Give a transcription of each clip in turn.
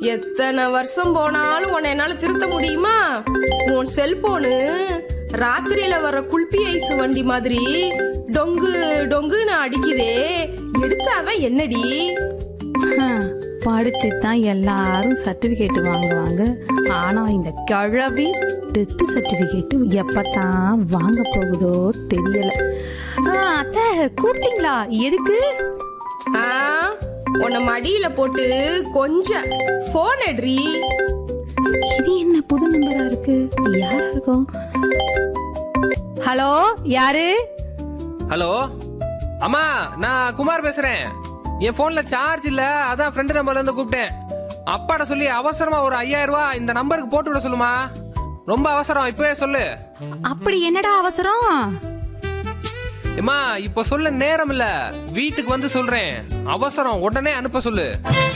எத்தனை வருஷம் போனாலும் உன்னை என்னால திருத்த முடியுமா உன் செல்போனு ராத்திரியில வர குல்பி ஐஸ் வண்டி மாதிரி டொங்கு டொங்குன்னு அடிக்குதே எடுத்தாதான் என்னடி ஹம், படிச்சு தான் எல்லாரும் சர்டிபிகேட் வாங்குவாங்க ஆனா இந்த கிழவி டெத் சர்டிபிகேட் எப்பதான் வாங்க போகுதோ தெரியல ஆ, அத்தை கூப்பிட்டீங்களா எதுக்கு ஆ, உன்னை மடியில போட்டு கொஞ்சம் போன் எடுறி இது என்ன புது நம்பரா இருக்கு யாரா இருக்கும் ஹலோ யாரு ஹலோ அம்மா நான் குமார் பேசுறேன் என் போன்ல சார்ஜ் இல்ல அதான் ஃப்ரெண்ட் நம்பர்ல இருந்து கூப்பிட்டேன் அப்பாட்ட சொல்லி அவசரமா ஒரு ஐயாயிரம் ரூபாய் இந்த நம்பருக்கு போட்டு விட சொல்லுமா ரொம்ப அவசரம் இப்பவே சொல்லு அப்படி என்னடா அவசரம் அம்மா இப்ப சொல்ல நேரம் இல்ல வீட்டுக்கு வந்து சொல்றேன் அவசரம் உடனே அனுப்ப சொல்லு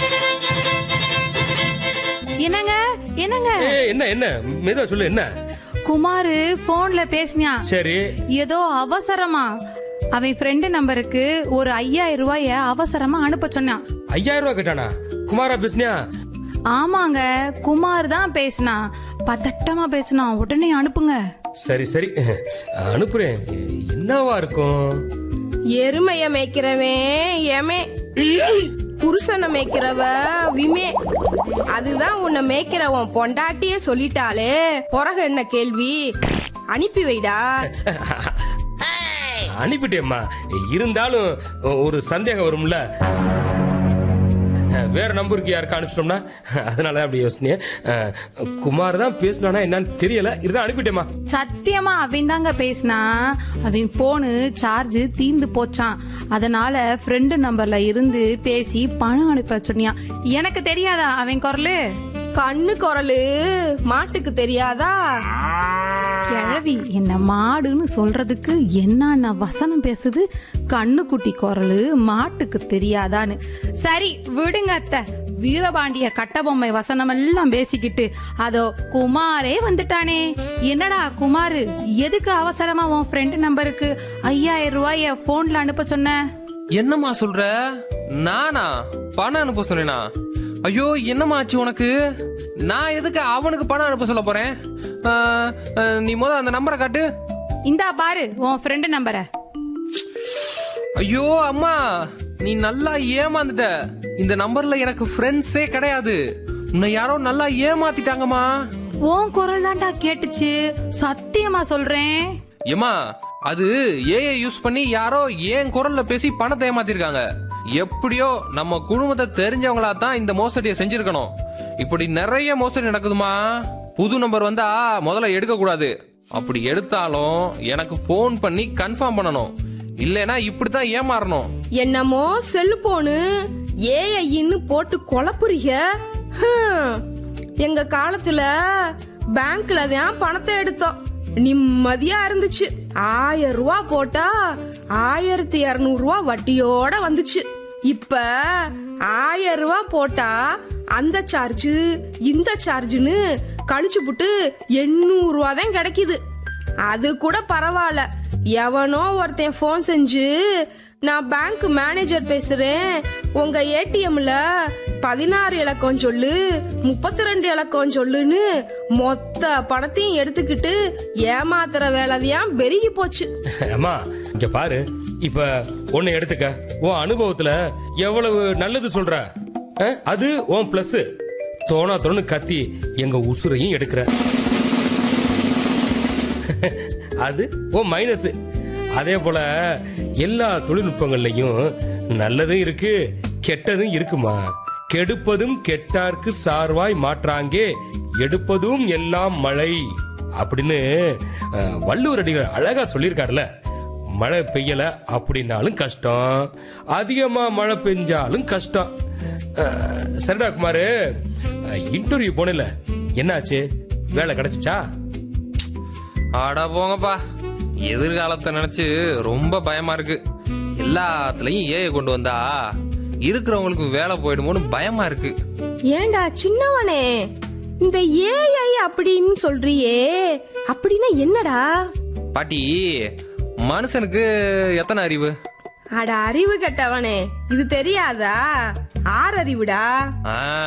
என்னங்க என்னங்க ஏய், என்ன என்ன மெதுவா சொல்லு என்ன குமாரு போன்ல பேசினான் சரி ஏதோ அவசரமா அவன் ஃப்ரெண்டு நம்பருக்கு ஒரு ஐயாயிரம் ரூபாய அவசரமா அனுப்ப சொன்னான் ஐயாயிரம் ரூபாய் கேட்டானா குமாரா பேசுனியா ஆமாங்க குமார் தான் பேசினான் பதட்டமா பேசினான் உடனே அனுப்புங்க சரி சரி அனுப்புறேன் என்னவா இருக்கும் எருமைய மேய்க்கிறவன் எமே புருஷனை மேய்க்கிறவ விமே அதுதான் உன்னை மேய்க்கிறவன் பொண்டாட்டியே சொல்லிட்டாலே பிறகு என்ன கேள்வி அனுப்பி வைடா அனுப்பிட்டேம்மா இருந்தாலும் ஒரு சந்தேகம் வரும்ல வேற நம்பருக்கு யாருக்கு அனுப்பிச்சிட்டோம்னா அதனால அப்படி யோசனையே குமார் தான் பேசினானா என்னன்னு தெரியல இருந்தா அனுப்பிட்டேம்மா சத்தியமா அவன் தாங்க பேசினா அவன் போனு சார்ஜ் தீந்து போச்சான் அதனால ஃப்ரெண்டு நம்பர்ல இருந்து பேசி பணம் அனுப்ப சொன்னியான் எனக்கு தெரியாதா அவன் குரலு கண்ணு குரலு மாட்டுக்கு தெரியாதா கிழவி என்ன மாடுன்னு சொல்றதுக்கு என்னென்ன வசனம் பேசுது கண்ணுக்குட்டி குரலு மாட்டுக்கு தெரியாதான்னு சரி விடுங்க அத்தை வீரபாண்டிய கட்டபொம்மை வசனம் எல்லாம் பேசிக்கிட்டு அதோ குமாரே வந்துட்டானே என்னடா குமாரு எதுக்கு அவசரமா உன் ஃப்ரெண்ட் நம்பருக்கு ஐயாயிரம் ரூபாய போன்ல அனுப்ப சொன்ன என்னம்மா சொல்ற நானா பணம் அனுப்ப சொன்னேனா ஐயோ என்னம்மா ஆச்சு உனக்கு நான் எதுக்கு அவனுக்கு பணம் அனுப்ப சொல்ல போறேன் ஆ, ஆ, நீ முத அந்த நம்பரை காட்டு இந்தா பாரு உன் ஃப்ரெண்டு நம்பரை ஐயோ அம்மா நீ நல்லா ஏமாந்துட்ட இந்த நம்பர்ல எனக்கு ஃப்ரெண்ட்ஸே கிடையாது உன்னை யாரோ நல்லா ஏமாத்திட்டாங்கம்மா உன் குரல் தான்டா கேட்டுச்சு சத்தியமா சொல்றேன் ஏமா அது ஏஐ யூஸ் பண்ணி யாரோ ஏன் குரல்ல பேசி பணத்தை ஏமாத்திருக்காங்க எப்படியோ நம்ம குடும்பத்தை தெரிஞ்சவங்களா தான் இந்த மோசடியை செஞ்சிருக்கணும் இப்படி நிறைய மோசடி நடக்குதுமா புது நம்பர் வந்தா முதல்ல எடுக்க கூடாது அப்படி எடுத்தாலும் எனக்கு ஃபோன் பண்ணி கன்ஃபார்ம் பண்ணணும் இல்லைன்னா இப்படித்தான் ஏமாறணும் என்னமோ செல்போனு ஏஐன்னு போட்டு குழப்புறீங்க ஹம். எங்க காலத்துல பேங்க்ல தான் பணத்தை எடுத்தோம் நிம்மதியா இருந்துச்சு ஆயிரம் ரூபா போட்டா ஆயிரத்தி இருநூறு ரூபா வட்டியோட வந்துச்சு இப்ப ஆயிரம் ரூபா போட்டா அந்த சார்ஜ் இந்த சார்ஜ்னு கழிச்சு புட்டு எண்ணூறு ரூபா தான் கிடைக்குது அது கூட பரவாயில்ல எவனோ ஒருத்தன் ஃபோன் செஞ்சு நான் பேங்க் மேனேஜர் பேசுறேன் உங்க ஏடிஎம்ல பதினாறு இலக்கம் சொல்லு முப்பத்தி ரெண்டு இலக்கம் சொல்லுன்னு மொத்த பணத்தையும் எடுத்துக்கிட்டு ஏமாத்துற வேலைதான் பெருகி போச்சு அம்மா இங்க பாரு இப்ப ஒன்னு எடுத்துக்க உன் அனுபவத்துல எவ்வளவு நல்லது சொல்ற அஹ், அது உன் பிளஸ் தோணா தோணு கத்தி எங்க உசுரையும் எடுக்கிற அது உன் மைனஸ் அதே போல எல்லா தொழில்நுட்பங்கள்லயும் நல்லதும் இருக்கு கெட்டதும் இருக்குமா கெடுப்பதும் கெட்டார்க்கு சார்வாய் மாற்றாங்கே எடுப்பதும் எல்லாம் மழை அப்படின்னு அஹ், வள்ளுவர் அடிகள் அழகா சொல்லியிருக்காருல மழை பெய்யல அப்படின்னாலும் கஷ்டம் அதிகமா மழை பெஞ்சாலும் கஷ்டம் அஹ், சரிடா குமாரு இன்டர்வியூ போனல என்னாச்சு வேலை கிடைச்சிச்சா ஆடா போங்கப்பா எதிர்காலத்தை நினைச்சு ரொம்ப பயமா இருக்கு எல்லாத்துலயும் ஏஐ கொண்டு வந்தா இருக்கிறவங்களுக்கு வேலை போயிடுமோன்னு பயமா இருக்கு ஏண்டா சின்னவனே இந்த ஏஐ அப்படின்னு சொல்றியே அப்படின்னா என்னடா பாட்டி மனுஷனுக்கு எத்தனை அறிவு அட அறிவு கெட்டவனே இது தெரியாதா ஆறு அறிவுடா ஆ